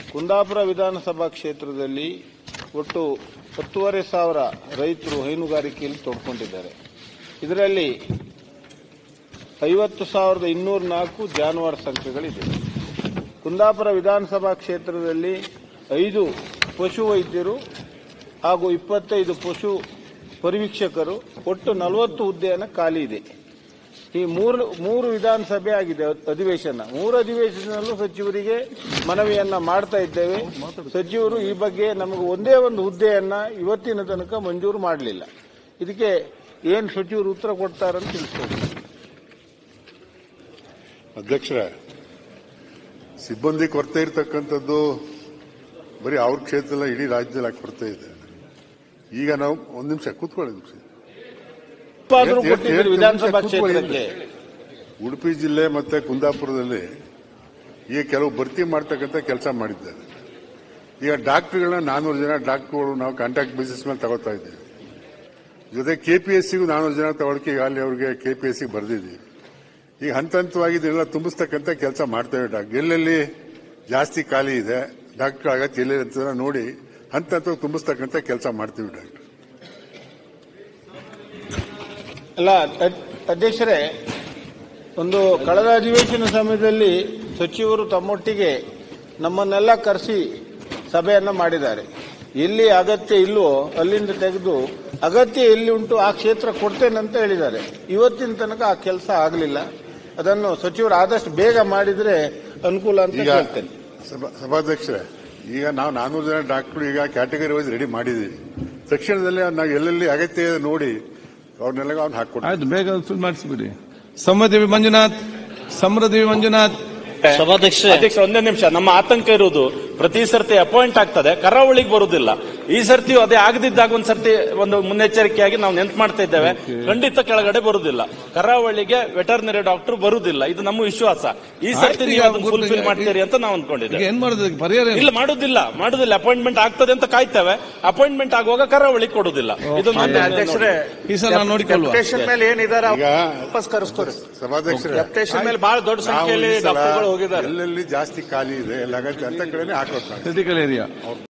ಕುಂದಾಪುರ ವಿಧಾನಸಭಾ ಕ್ಷೇತ್ರದಲ್ಲಿ ಒಟ್ಟು ಹತ್ತೂವರೆ ಸಾವಿರ ರೈತರು ಹೈನುಗಾರಿಕೆಯಲ್ಲಿ ತೊಡ್ಕೊಂಡಿದ್ದಾರೆ ಇದರಲ್ಲಿ ಐವತ್ತು ಸಾವಿರದ ಇನ್ನೂರ ನಾಲ್ಕು ಜಾನುವಾರು ಸಂಖ್ಯೆಗಳಿದೆ ಕುಂದಾಪುರ ವಿಧಾನಸಭಾ ಕ್ಷೇತ್ರದಲ್ಲಿ ಐದು ಪಶು ವೈದ್ಯರು ಹಾಗೂ ಇಪ್ಪತ್ತೈದು ಪಶು ಪರಿವೀಕ್ಷಕರು ಒಟ್ಟು ನಲವತ್ತು ಹುದ್ದೆಯನ್ನು ಖಾಲಿ ಇದೆ ಈ ಮೂರು ಮೂರು ವಿಧಾನಸಭೆ ಆಗಿದೆ ಅಧಿವೇಶನ ಮೂರು ಅಧಿವೇಶನದಲ್ಲೂ ಸಚಿವರಿಗೆ ಮನವಿಯನ್ನ ಮಾಡ್ತಾ ಇದ್ದೇವೆ ಸಚಿವರು ಈ ಬಗ್ಗೆ ನಮಗೆ ಒಂದೇ ಒಂದು ಹುದ್ದೆಯನ್ನ ಇವತ್ತಿನ ತನಕ ಮಂಜೂರು ಮಾಡಲಿಲ್ಲ ಇದಕ್ಕೆ ಏನ್ ಸಚಿವರು ಉತ್ತರ ಕೊಡ್ತಾರಂತ ತಿಳಿಸ್ಬೋದು ಅಧ್ಯಕ್ಷರೇ ಸಿಬ್ಬಂದಿ ಕೊರತೆ ಇರತಕ್ಕಂಥದ್ದು ಬರೀ ಅವ್ರ ಕ್ಷೇತ್ರದಲ್ಲ ಇಡೀ ರಾಜ್ಯದಲ್ಲಿ ಯಾಕೆ ಕೊರತೆ ಇದೆ ಈಗ ನಾವು ಒಂದ್ ನಿಮಿಷ ಕೂತ್ಕೊಳ್ಳಿ ನಿಮಿಷ ಉತ್ಪಾದನೆ ಹೇಳ್- ಕೊಟ್ಟಿದ್ದೀರಿ ಹೇಳ್ತೀನಿ ವಿಧಾನಸಭಾ ಕೂತ್ಕೊಳ್ಳಿ. ಕ್ಷೇತ್ರಕ್ಕೆ ಉಡುಪಿ ಜಿಲ್ಲೆ ಮತ್ತೆ ಕುಂದಾಪುರದಲ್ಲಿ ಈಗ ಕೆಲವು ಭರ್ತಿ ಮಾಡ್ತಕ್ಕಂಥ ಕೆಲಸ ಮಾಡಿದ್ದಾರೆ ಈಗ ಡಾಕ್ಟರ್ಗಳನ್ನ ನಾನೂರು ಜನ ಡಾಕ್ಟರ್ಗಳು ನಾವು ಕಾಂಟ್ರಾಕ್ಟ್ ಬೇಸಿಸ್ ಮೇಲೆ ತಗೋತಾ ಇದ್ದೀವಿ ಜೊತೆ ಕೆಪಿಎಸ್ಸಿಗೂ ನಾನೂರು ಜನ ತಗೊಳಕ್ಕೆ ಈಗ ಅಲ್ಲಿ ಅವ್ರಿಗೆ ಕೆಪಿಎಸ್ಸಿ ಬರೆದಿದ್ದೀವಿ ಈಗ ಹಂತ ಹಂತವಾಗಿ ಇದನ್ನೆಲ್ಲ ತುಂಬಿಸ್ತಕ್ಕಂಥ ಕೆಲಸ ಮಾಡ್ತೇವೆ ಡಾಕ್ಟರ್ ಎಲ್ಲೆಲ್ಲಿ ಜಾಸ್ತಿ ಖಾಲಿ ಇದೆ ಡಾಕ್ಟರ್ ಅಗತ್ಯ ಎಲ್ಲಿ ಅಂತ ನೋಡಿ ಹಂತ ಹಂತವಾಗಿ ತುಂಬಿಸ್ತಕ್ಕಂಥ ಕೆಲಸ ಮಾಡ್ತೀವಿ ಡಾಕ್ಟರ್ ಅಲ್ಲ ಅದ್- ಅಧ್ಯಕ್ಷರೇ ಒಂದು ಕಳೆದ ಅಧಿವೇಶನ ಸಮಯದಲ್ಲಿ ಸಚಿವರು ತಮ್ಮೊಟ್ಟಿಗೆ ನಮ್ಮನ್ನೆಲ್ಲ ಕರೆಸಿ ಸಭೆಯನ್ನ ಮಾಡಿದ್ದಾರೆ ಎಲ್ಲಿ ಅಗತ್ಯ ಇಲ್ವೋ ಅಲ್ಲಿಂದ ತೆಗೆದು ಅಗತ್ಯ ಎಲ್ಲಿ ಉಂಟು ಆ ಕ್ಷೇತ್ರ ಕೊಡ್ತೇನಂತ ಹೇಳಿದ್ದಾರೆ ಇವತ್ತಿನ ತನಕ ಆ ಕೆಲಸ ಆಗಲಿಲ್ಲ ಅದನ್ನು ಸಚಿವರು ಆದಷ್ಟು ಬೇಗ ಮಾಡಿದ್ರೆ ಅನುಕೂಲ ಅಂತ ಈಗ ಹೇಳ್ತೇನೆ ಸಭಾ- ಸಭಾಧ್ಯಕ್ಷರೇ ಈಗ ನಾವು ನಾನೂರು ಜನ ಡಾಕ್ಟರ್ ಈಗ ಕ್ಯಾಟಗರಿ ವೈಸ್ ರೆಡಿ ಮಾಡಿದ್ದೀವಿ ತಕ್ಷಣದಲ್ಲೇ ನಾವು ಎಲ್ಲೆಲ್ಲಿ ಅಗತ್ಯ ಇದೆ ನೋಡಿ ಅವ್ರನ್ನೆಲ್ಲ ಅವ್ನು ಹಾಕೊಡ್ತೀವಿ ಆಯ್ತು ಬೇಗ ಫಿಲ್ ಮಾಡಿಸ್ಬಿಡಿ ಸಮದೇವಿ ಮಂಜುನಾಥ್ ಸಮೃದ್ಧಿ ಮಂಜುನಾಥ್ ಸಭಾಧ್ಯಕ್ಷ ಅಧ್ಯಕ್ಷ ಒಂದೇ ನಿಮಿಷ ನಮ್ಮ ಆತಂಕ ಇರುವುದು ಪ್ರತಿ ಸರ್ತಿ ಅಪಾಯಿಂಟ್ ಆಗ್ತದೆ ಕರಾವಳಿಗೆ ಬರುವುದಿಲ್ಲ ಈ ಸರ್ತಿಯೂ ಅದೇ ಆಗದಿದ್ದಾಗ ಒಂದ್ ಸರ್ತಿ ಒಂದು ಮುನ್ನೆಚ್ಚರಿಕೆಯಾಗಿ ನಾವು ನೆನ್ಪು ಮಾಡ್ತಾ ಇದ್ದೇವೆ ಖಂಡಿತ ಕೆಳಗಡೆ ಬರುವುದಿಲ್ಲ ಕರಾವಳಿಗೆ ವೆಟರ್ನರಿ ಡಾಕ್ಟರ್ ಬರುವುದಿಲ್ಲ ಇದು ನಮ್ಮ ವಿಶ್ವಾಸ ಈ ಸರ್ತಿ ಆಯ್ತು, ನೀವು ಈಗ ಅದನ್ನು ಗೊತ್ತಿಲ್ಲ. ಫುಲ್ಫಿಲ್ ಮಾಡ್ತೀರಿ ಅಂತ ನಾವು ಈಗ ಅನ್ಕೊಂಡಿದ್ದೇವೆ ಏನ್ ಮಾಡೋದು ಇದಕ್ಕೆ ಪರಿಹಾರ ಏನು? ಇಲ್ಲ ಮಾಡುದಿಲ್ಲ ಮಾಡುದಿಲ್ಲ ಅಪಾಯಿಂಟ್ಮೆಂಟ್ ಆಗ್ತದೆ ಅಂತ ಕಾಯ್ತೇವೆ ಅಪಾಯಿಂಟ್ಮೆಂಟ್ ಆಗುವಾಗ ಕರಾವಳಿಗೆ ಕೊಡುದಿಲ್ಲ ಇದು ಅಧ್ಯಕ್ಷರೇ ಈ ಸಲ ನಾವು ನೋಡಿಕೊಳ್ಳುವ ಡೆಪ್ಯುಟೇಷನ್ ಮೇಲೆ ಏನಿದ್ದಾರೆ ಈಗ ವಾಪಸ್ ಕರೆಸ್ಕೊರಿ ಸಭಾಧ್ಯಕ್ಷರೇ ಡೆಪ್ಯುಟೇಷನ್ ಮೇಲೆ ಬಹಳ ದೊಡ್ಡ ನಾವು ಈ ಸಂಖ್ಯೆಯಲ್ಲಿ ಸಲ ಡಾಕ್ಟರ್ಗಳು ಹೋಗಿದ್ದಾರೆ ಎಲ್ಲೆಲ್ಲಿ ಜಾಸ್ತಿ ಖಾಲಿ ಇದೆ ಎಲ್ಲ ಅಗತ್ಯ ಅಂತ ಕಡೆನೆ ಹಾಕೋದು ಕ್ರಿಟಿಕಲ್ ಏರಿಯಾ